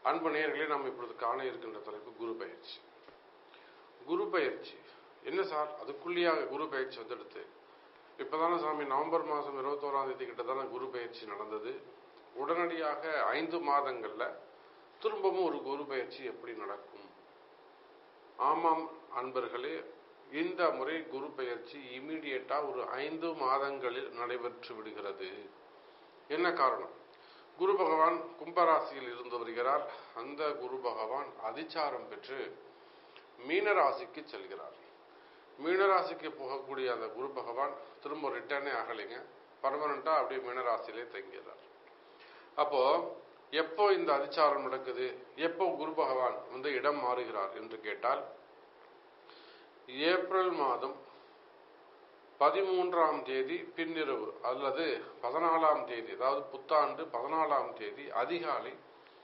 அன்பு நேயர்களே நாம் இப்பொழுது காண இருக்கின்ற தலைப்பு குரு பயிற்சி குரு பயிற்சி என்ன சார் அதுக்குள்ளேயாக குரு பயிற்சி வந்துடுத்து இப்பதானே சாமி நவம்பர் மாதம் இருபத்தோராம் தேதி கிட்ட தானே குரு பயிற்சி நடந்தது உடனடியாக ஐந்து மாதங்கள்ல திரும்பவும் ஒரு குரு பயிற்சி எப்படி நடக்கும் ஆமாம் அன்பர்களே இந்த முறை குரு பயிற்சி இமீடியட்டா ஒரு ஐந்து மாதங்களில் நடைபெற்று விடுகிறது என்ன காரணம் குரு பகவான் கும்பராசியில் இருந்து வருகிறார் அந்த குரு பகவான் அதிச்சாரம் பெற்று மீனராசிக்கு செல்கிறார் மீனராசிக்கு போகக்கூடிய அந்த குரு பகவான் திரும்ப ரிட்டர்னே ஆகலைங்க பர்மனண்டா அப்படியே மீனராசியிலே தங்கிறார் அப்போ எப்போ இந்த அதிச்சாரம் நடக்குது எப்போ குரு பகவான் வந்து இடம் மாறுகிறார் என்று கேட்டால் ஏப்ரல் மாதம் பதிமூன்றாம் தேதி பின்னிரவு அல்லது பதினாலாம் தேதி அதாவது புத்தாண்டு பதினாலாம் தேதி அதிகாலை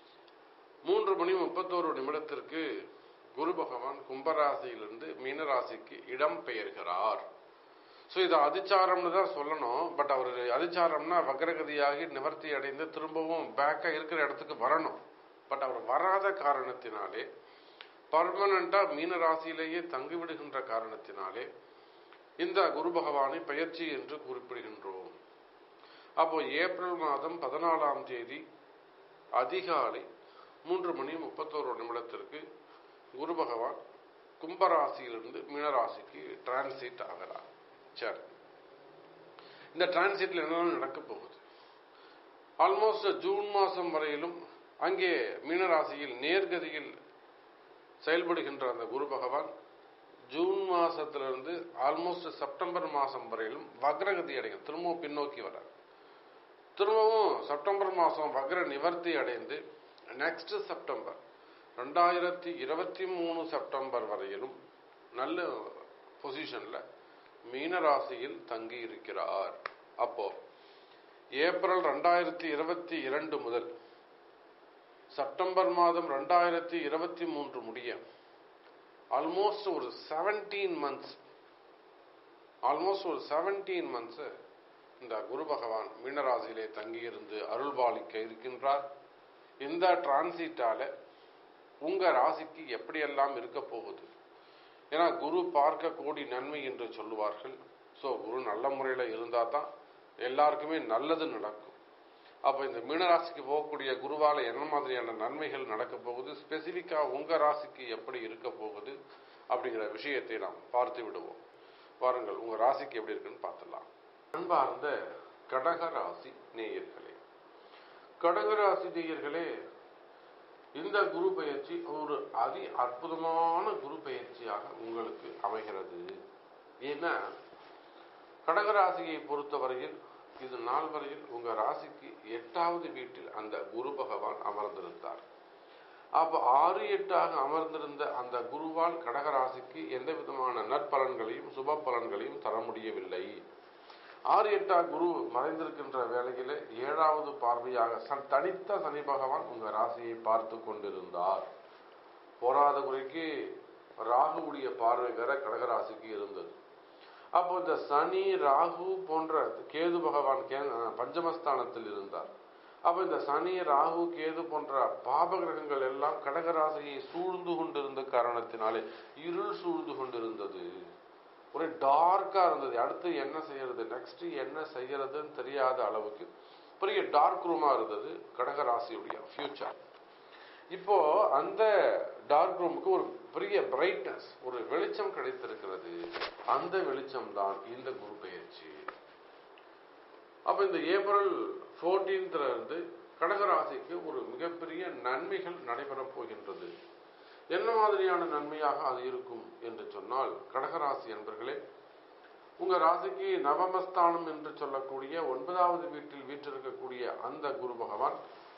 மூன்று மணி முப்பத்தோரு நிமிடத்திற்கு குரு பகவான் கும்பராசியிலிருந்து மீனராசிக்கு இடம் பெயர்கிறார் ஸோ இது அதிச்சாரம்னு தான் சொல்லணும் பட் அவர் அதிச்சாரம்னா வக்ரகதியாகி நிவர்த்தி அடைந்து திரும்பவும் பேக்காக இருக்கிற இடத்துக்கு வரணும் பட் அவர் வராத காரணத்தினாலே பர்மனண்டா மீனராசியிலேயே தங்கிவிடுகின்ற காரணத்தினாலே இந்த குரு பகவானை பயிற்சி என்று குறிப்பிடுகின்றோம் அப்போ ஏப்ரல் மாதம் பதினாலாம் தேதி அதிகாலை மூன்று மணி முப்பத்தோரு நிமிடத்திற்கு குரு பகவான் கும்பராசியிலிருந்து மீனராசிக்கு டிரான்சிட் ஆகிறார் சரி இந்த டிரான்சிட்ல என்னென்ன நடக்க போகுது ஆல்மோஸ்ட் ஜூன் மாசம் வரையிலும் அங்கே மீனராசியில் நேர்கதியில் செயல்படுகின்ற அந்த குரு பகவான் ஜூன் மாசத்திலிருந்து ஆல்மோஸ்ட் செப்டம்பர் மாசம் வரையிலும் வக்ரகதி அடையும் திரும்பவும் பின்னோக்கி வரார் திரும்பவும் செப்டம்பர் மாசம் வக்ர நிவர்த்தி அடைந்து நெக்ஸ்ட் செப்டம்பர் ரெண்டாயிரத்தி இருபத்தி மூணு செப்டம்பர் வரையிலும் நல்ல பொசிஷன்ல மீனராசியில் தங்கி இருக்கிறார் அப்போ ஏப்ரல் ரெண்டாயிரத்தி இருபத்தி இரண்டு முதல் செப்டம்பர் மாதம் ரெண்டாயிரத்தி இருபத்தி மூன்று முடிய ஆல்மோஸ்ட் ஒரு செவன்டீன் மந்த்ஸ் ஆல்மோஸ்ட் ஒரு செவன்டீன் மந்த்ஸ் இந்த குரு பகவான் மீனராசியிலே தங்கியிருந்து அருள்பாலிக்க இருக்கின்றார் இந்த டிரான்சிட்டால உங்க ராசிக்கு எப்படியெல்லாம் இருக்க போகுது ஏன்னா குரு பார்க்க கோடி நன்மை என்று சொல்லுவார்கள் ஸோ குரு நல்ல முறையில் இருந்தால் தான் எல்லாருக்குமே நல்லது நடக்கும் அப்போ இந்த மீனராசிக்கு போகக்கூடிய குருவால என்ன மாதிரியான நன்மைகள் நடக்க போகுது ஸ்பெசிஃபிக்கா உங்க ராசிக்கு எப்படி இருக்க போகுது அப்படிங்கிற விஷயத்தை நாம் பார்த்து விடுவோம் வாருங்கள் உங்க ராசிக்கு எப்படி இருக்குன்னு பார்த்துடலாம் அன்பார்ந்த கடக ராசி நேயர்களே கடக ராசி நேயர்களே இந்த குரு பயிற்சி ஒரு அதி அற்புதமான குரு பயிற்சியாக உங்களுக்கு அமைகிறது ஏன்னா கடகராசியை பொறுத்தவரையில் இது நாள் வரையில் உங்க ராசிக்கு எட்டாவது வீட்டில் அந்த குரு பகவான் அமர்ந்திருந்தார் அப்ப ஆறு எட்டாக அமர்ந்திருந்த அந்த குருவால் கடகராசிக்கு எந்த விதமான நற்பலன்களையும் சுப பலன்களையும் தர முடியவில்லை ஆறு எட்டா குரு மறைந்திருக்கின்ற வேளையில ஏழாவது பார்வையாக சன் தனித்த சனி பகவான் உங்க ராசியை பார்த்து கொண்டிருந்தார் போராத குறைக்கு ராகுவுடைய பார்வை வேற கடகராசிக்கு இருந்தது அப்போ இந்த சனி ராகு போன்ற கேது பகவான் கே பஞ்சமஸ்தானத்தில் இருந்தார் அப்ப இந்த சனி ராகு கேது போன்ற பாப கிரகங்கள் எல்லாம் கடகராசியை சூழ்ந்து கொண்டிருந்த காரணத்தினாலே இருள் சூழ்ந்து கொண்டிருந்தது ஒரே டார்க்கா இருந்தது அடுத்து என்ன செய்யறது நெக்ஸ்ட் என்ன செய்யறதுன்னு தெரியாத அளவுக்கு பெரிய டார்க் ரூமா இருந்தது கடகராசியுடைய ஃபியூச்சர் இப்போ அந்த டார்க் ரூமுக்கு ஒரு பெரிய பிரைட்னஸ் ஒரு வெளிச்சம் கிடைத்திருக்கிறது அந்த வெளிச்சம் தான் இந்த குரு பயிற்சி அப்ப இந்த ஏப்ரல் போர்டீன்த்ல இருந்து கடகராசிக்கு ஒரு மிகப்பெரிய நன்மைகள் நடைபெறப் போகின்றது என்ன மாதிரியான நன்மையாக அது இருக்கும் என்று சொன்னால் கடகராசி என்பர்களே உங்க ராசிக்கு நவமஸ்தானம் என்று சொல்லக்கூடிய ஒன்பதாவது வீட்டில் வீற்றிருக்கக்கூடிய அந்த குரு பகவான்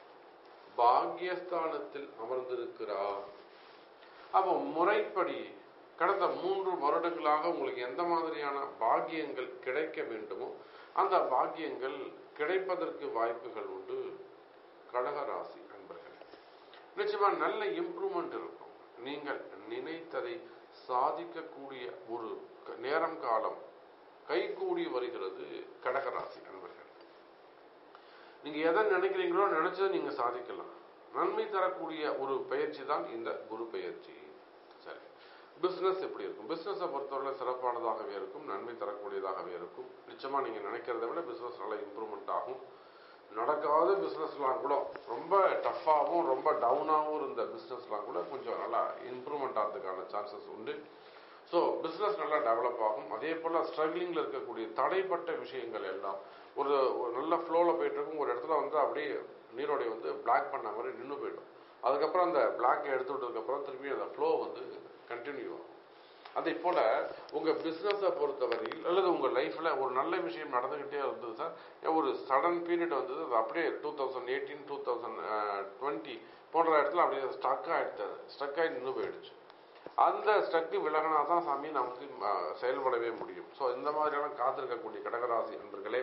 பாக்யஸ்தானத்தில் அமர்ந்திருக்கிறார் அப்போ முறைப்படி கடந்த மூன்று வருடங்களாக உங்களுக்கு எந்த மாதிரியான பாக்கியங்கள் கிடைக்க வேண்டுமோ அந்த பாக்கியங்கள் கிடைப்பதற்கு வாய்ப்புகள் உண்டு கடகராசி அன்பர்கள் நிச்சயமா நல்ல இம்ப்ரூவ்மெண்ட் இருக்கும் நீங்கள் நினைத்ததை சாதிக்கக்கூடிய ஒரு நேரம் காலம் கைகூடி வருகிறது கடகராசி அன்பர்கள் நீங்க எதை நினைக்கிறீங்களோ நினைச்சதை நீங்க சாதிக்கலாம் நன்மை தரக்கூடிய ஒரு பயிற்சி தான் இந்த குரு பயிற்சி சரி பிசினஸ் எப்படி இருக்கும் பிசினஸை பொறுத்தவரை சிறப்பானதாகவே இருக்கும் நன்மை தரக்கூடியதாகவே இருக்கும் நிச்சயமா நீங்க நினைக்கிறத விட பிசினஸ் நல்லா இம்ப்ரூவ்மெண்ட் ஆகும் நடக்காத பிஸ்னஸ்லாம் கூட ரொம்ப டஃப்பாகவும் ரொம்ப டவுனாகவும் இருந்த பிஸ்னஸ்லாம் கூட கொஞ்சம் நல்லா இம்ப்ரூவ்மெண்ட் ஆகிறதுக்கான சான்சஸ் உண்டு ஸோ பிஸ்னஸ் நல்லா டெவலப் ஆகும் அதே போல் ஸ்ட்ரகிளிங்கில் இருக்கக்கூடிய தடைப்பட்ட விஷயங்கள் எல்லாம் ஒரு ஒரு நல்ல ஃப்ளோவில் போயிட்டு இருக்கும் ஒரு இடத்துல வந்து அப்படியே நீரோடை வந்து பிளாக் பண்ண மாதிரி நின்று போயிடும் அதுக்கப்புறம் அந்த பிளாக்கை எடுத்து விட்டதுக்கப்புறம் திரும்பி அந்த ஃப்ளோ வந்து கண்டினியூ ஆகும் அதே போல உங்க பிசினஸை பொறுத்தவரையில் அல்லது உங்க லைஃப்ல ஒரு நல்ல விஷயம் நடந்துகிட்டே இருந்தது சார் ஒரு சடன் பீரியட் வந்தது அது அப்படியே two thousand eighteen two thousand twenty போன்ற இடத்துல அப்படியே ஸ்டக் ஆயிடுச்சு ஸ்டக் ஆகி நின்று போயிடுச்சு அந்த ஸ்டக்கு விலகினா தான் சாமி நமக்கு அஹ், செயல்படவே முடியும் ஸோ இந்த மாதிரியான காத்திருக்கக்கூடிய கடகராசி என்பர்களே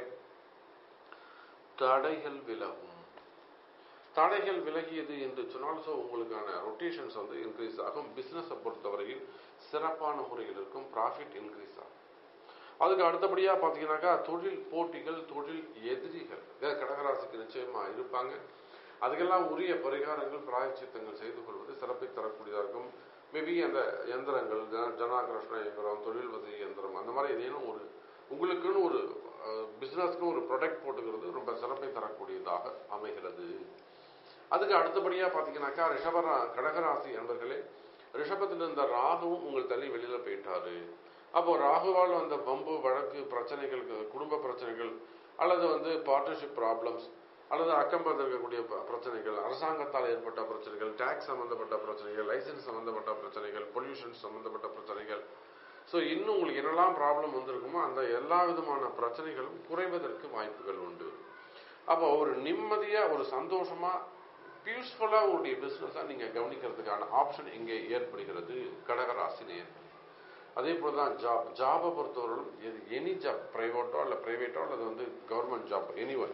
தடைகள் விலகும் தடைகள் விலகியது என்று சொன்னால் ஸோ உங்களுக்கான ரொட்டேஷன்ஸ் வந்து இன்க்ரீஸ் ஆகும் பிஸ்னஸை பொறுத்தவரையில் சிறப்பான முறையில் இருக்கும் ப்ராஃபிட் இன்க்ரீஸ் ஆகும் அதுக்கு அடுத்தபடியா பார்த்தீங்கன்னாக்கா தொழில் போட்டிகள் தொழில் எதிரிகள் இதை கடகராசிக்கு நிச்சயமா இருப்பாங்க அதுக்கெல்லாம் உரிய பரிகாரங்கள் பிராயச்சித்தங்கள் செய்து கொள்வது சிறப்பை தரக்கூடியதாக இருக்கும் மேபி அந்த எந்திரங்கள் ஜன- ஜனாகிருஷ்ண இயந்திரம் தொழில் வசதி இயந்திரம் அந்த மாதிரி ஏதேனும் ஒரு உங்களுக்குன்னு ஒரு பிஸ்னஸ்க்கு ஒரு ப்ரொடக்ட் போட்டுக்கிறது ரொம்ப சிறப்பை தரக்கூடியதாக அமைகிறது அதுக்கு அடுத்தபடியா பாத்தீங்கன்னாக்கா ரிஷப ரா- கடகராசி என்பர்களே ரிஷபத்தில் இருந்த ராகுவும் உங்கள் தள்ளி வெளியில போயிட்டாரு அப்போ ராகுவால் வந்த பம்பு வழக்கு பிரச்சனைகள் குடும்ப பிரச்சனைகள் அல்லது வந்து பார்ட்னர்ஷிப் ப்ராப்ளம்ஸ் அல்லது அக்கம்பக்கத்தில் இருக்கக்கூடிய ப- பிரச்சனைகள் அரசாங்கத்தால் ஏற்பட்ட பிரச்சனைகள் டேக்ஸ் சம்பந்தப்பட்ட பிரச்சனைகள் லைசன்ஸ் சம்பந்தப்பட்ட பிரச்சனைகள் பொல்யூஷன் சம்பந்தப்பட்ட பிரச்சனைகள் ஸோ இன்னும் உங்களுக்கு என்னெல்லாம் ப்ராப்ளம் வந்திருக்குமோ அந்த எல்லா விதமான பிரச்சனைகளும் குறைவதற்கு வாய்ப்புகள் உண்டு அப்போ ஒரு நிம்மதியா ஒரு சந்தோஷமா பீஸ்ஃபுல்லா உங்களுடைய பிசினஸா நீங்க கவனிக்கிறதுக்கான ஆப்ஷன் இங்கே ஏற்படுகிறது கடகராசி நேயர்களே அதே போல தான் ஜாப் ஜாபை பொறுத்தவரையிலும் எது எனி ஜாப் பிரைவேட்டோ இல்லை பிரைவேட்டோ அல்லது வந்து கவர்மெண்ட் ஜாப் எனி ஒன்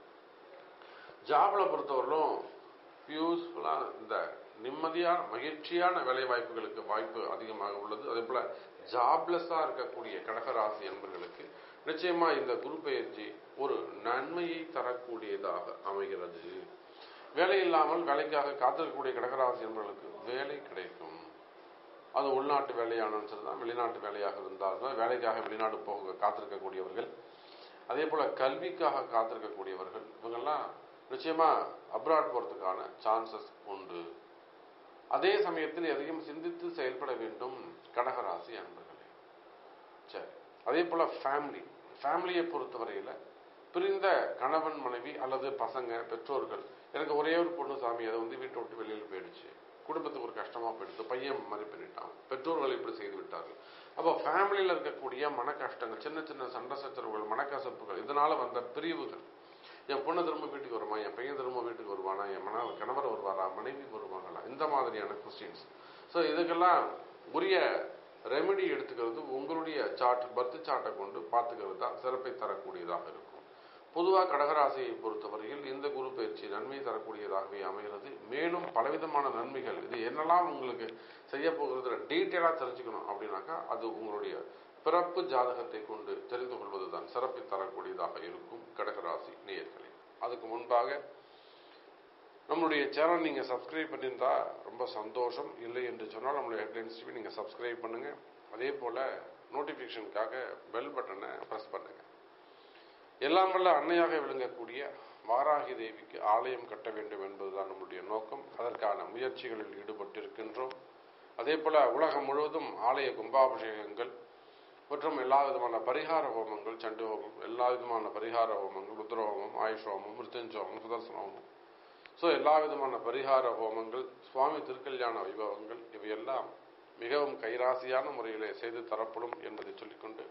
ஜாப்ல பொறுத்தவரையிலும் பியூஸ்ஃபுல்லான இந்த நிம்மதியான மகிழ்ச்சியான வேலை வாய்ப்புகளுக்கு வாய்ப்பு அதிகமாக உள்ளது அதே போல ஜாப்லெஸ்ஸா இருக்கக்கூடிய கடகராசி என்பவர்களுக்கு நிச்சயமா இந்த குரு பயிற்சி ஒரு நன்மையை தரக்கூடியதாக அமைகிறது வேலை இல்லாமல் வேலைக்காக காத்திருக்கக்கூடிய கடகராசி என்பவர்களுக்கு வேலை கிடைக்கும் அது உள்நாட்டு வேலையானாலும் சரிதான் வெளிநாட்டு வேலையாக இருந்தாலும் வேலைக்காக வெளிநாடு போக காத்திருக்கக்கூடியவர்கள் அதே போல கல்விக்காக காத்திருக்கக்கூடியவர்கள் இவங்கெல்லாம் நிச்சயமா அப்ராட் போறதுக்கான சான்சஸ் உண்டு அதே சமயத்தில் எதையும் சிந்தித்து செயல்பட வேண்டும் கடகராசி அன்பர்களே சரி அதே போல ஃபேமிலி ஃபேமிலியை பொறுத்தவரையில பிரிந்த கணவன் மனைவி அல்லது பசங்க பெற்றோர்கள் எனக்கு ஒரே ஒரு பொண்ணு சாமி அதை வந்து வீட்டை விட்டு வெளியில் போயிடுச்சு குடும்பத்துக்கு ஒரு கஷ்டமா போயிடுச்சு பையன் மாதிரி பண்ணிட்டான் பெற்றோர்கள் இப்படி செய்து விட்டார்கள் அப்போ ஃபேமிலியில் இருக்கக்கூடிய மன கஷ்டங்கள் சின்ன சின்ன சண்டை சச்சரவுகள் மனக்கசப்புகள் இதனால வந்த பிரிவுகள் என் பொண்ணு திரும்ப வீட்டுக்கு வருமா என் பையன் திரும்ப வீட்டுக்கு வருவானா என் மன கணவர் வருவாரா மனைவி வருவாங்களா இந்த மாதிரியான கொஸ்டின்ஸ் ஸோ இதுக்கெல்லாம் உரிய ரெமெடி எடுத்துக்கிறது உங்களுடைய சார்ட் பர்த் சார்ட்டை கொண்டு பார்த்துக்கிறது தான் சிறப்பை தரக்கூடியதாக இருக்கும் பொதுவாக கடகராசியை பொறுத்தவரையில் இந்த குரு பயிற்சி நன்மை தரக்கூடியதாகவே அமைகிறது மேலும் பலவிதமான நன்மைகள் இது என்னெல்லாம் உங்களுக்கு செய்ய போகிறது டீட்டெயிலாக தெரிஞ்சுக்கணும் அப்படின்னாக்கா அது உங்களுடைய பிறப்பு ஜாதகத்தை கொண்டு தெரிந்து கொள்வதுதான் சிறப்பை தரக்கூடியதாக இருக்கும் கடகராசி நேயர்களே அதுக்கு முன்பாக நம்மளுடைய சேனல் நீங்க சப்ஸ்கிரைப் பண்ணியிருந்தா ரொம்ப சந்தோஷம் இல்லை என்று சொன்னால் நம்மளுடைய ஹெட்லைன்ஸ் டிவி நீங்க சப்ஸ்கிரைப் பண்ணுங்க அதே போல நோட்டிபிகேஷனுக்காக பெல் பட்டனை பிரஸ் பண்ணுங்க எல்லாம் வல்ல அன்னையாக விளங்கக்கூடிய வாராகி தேவிக்கு ஆலயம் கட்ட வேண்டும் என்பதுதான் நம்முடைய நோக்கம் அதற்கான முயற்சிகளில் ஈடுபட்டிருக்கின்றோம் அதே போல உலகம் முழுவதும் ஆலய கும்பாபிஷேகங்கள் மற்றும் எல்லா விதமான பரிகார ஹோமங்கள் சண்டி ஹோமம் எல்லா விதமான பரிகார ஹோமங்கள் ருத்ர ஹோமம் ஆயுஷ் ஹோமம் மிருத்யுஞ்ச ஹோமம் சுதர்சன ஹோமம் ஸோ எல்லா விதமான பரிகார ஹோமங்கள் சுவாமி திருக்கல்யாண வைபவங்கள் இவையெல்லாம் மிகவும் கைராசியான முறையிலே செய்து தரப்படும் என்பதை சொல்லிக்கொண்டு